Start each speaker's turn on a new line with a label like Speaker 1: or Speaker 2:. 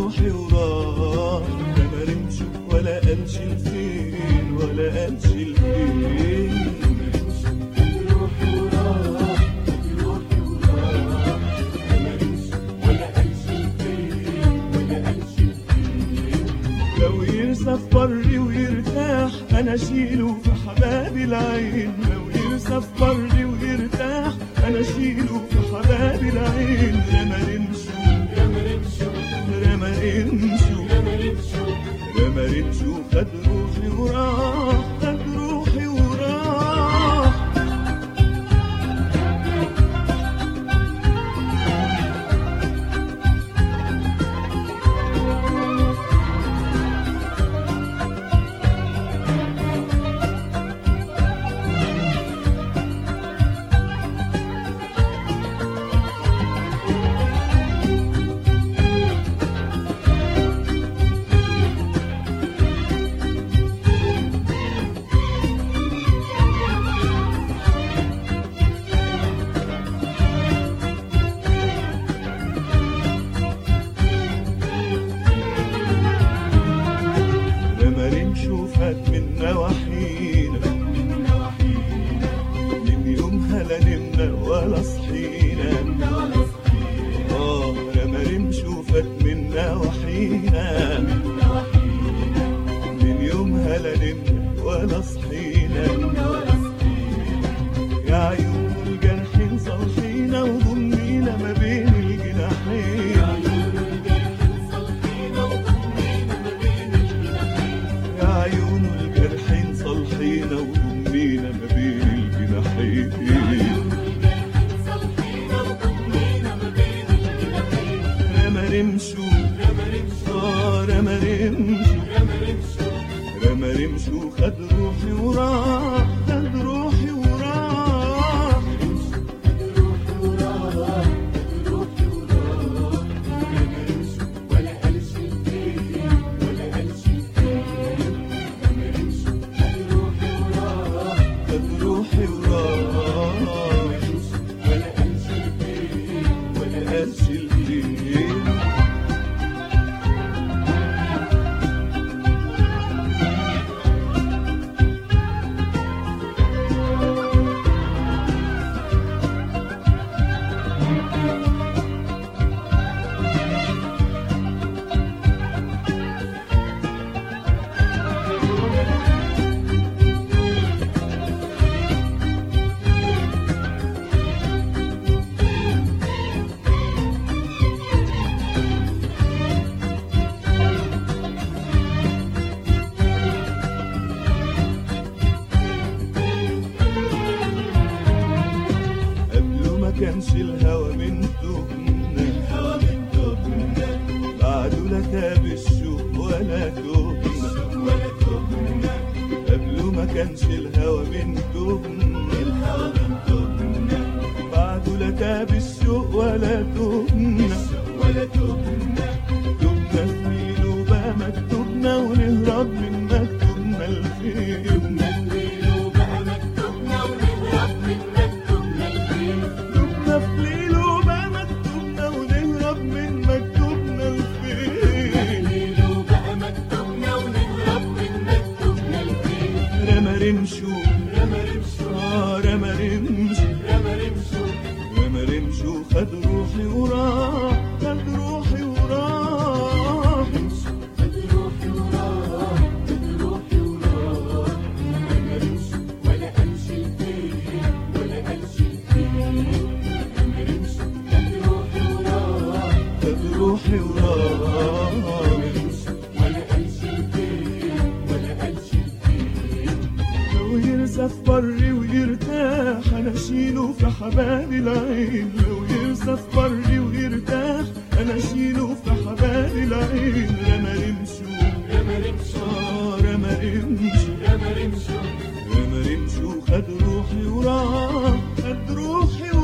Speaker 1: روحي وراح لا ما رمش ولا قالش لفين ولا قالش لفين لو يرسى في بري ويرتاح انا اشيله في حباب العين لو يرسى في بري ويرتاح انا اشيله في حباب العين رمى رمشو رمى رمشو رمى رمشو خد روحي وراح خد روحي وراح لما رمشوا فات من نواحينا من يومها لا نمنا ولا صحينا اه لما رمشوا فات من نواحينا من يومها لا نمنا ولا صحينا يا عيون الجرحين صالحينا وضمينا ما بين الجناحين يا عيون الجرحين صالحينا وضمينا ما بين الجناحين رمى رمشو آه رمى رمشو رمى رمشو خد روحي وراح خد روحي وراح خد روحي وراح ولا قالش الفين قبله ما كانش الهوى من تهنا بعده لا تاب الشوق ولا تهنا قبله ما كانش الهوى من تهنا بعده لا تاب الشوق ولا تهنا تهنا في ميله بقى مكتوبنا ونهرب من مكتوبنا لفين مكتوبنا في ليله بقى مكتوبنا ونهرب من مكتوبنا لفين رمى رمشو آه رمى رمشو رمى رمشو خد روحي وراح خد روحي وراح خد روحي وراح لو يرسى في بري ويرتاح انا اشيله في حباب العين لو يرسى في بري ويرتاح انا اشيله في حباب العين رمى رمشو آه رمى رمشو رمى رمشو خد روحي وراح خد روحي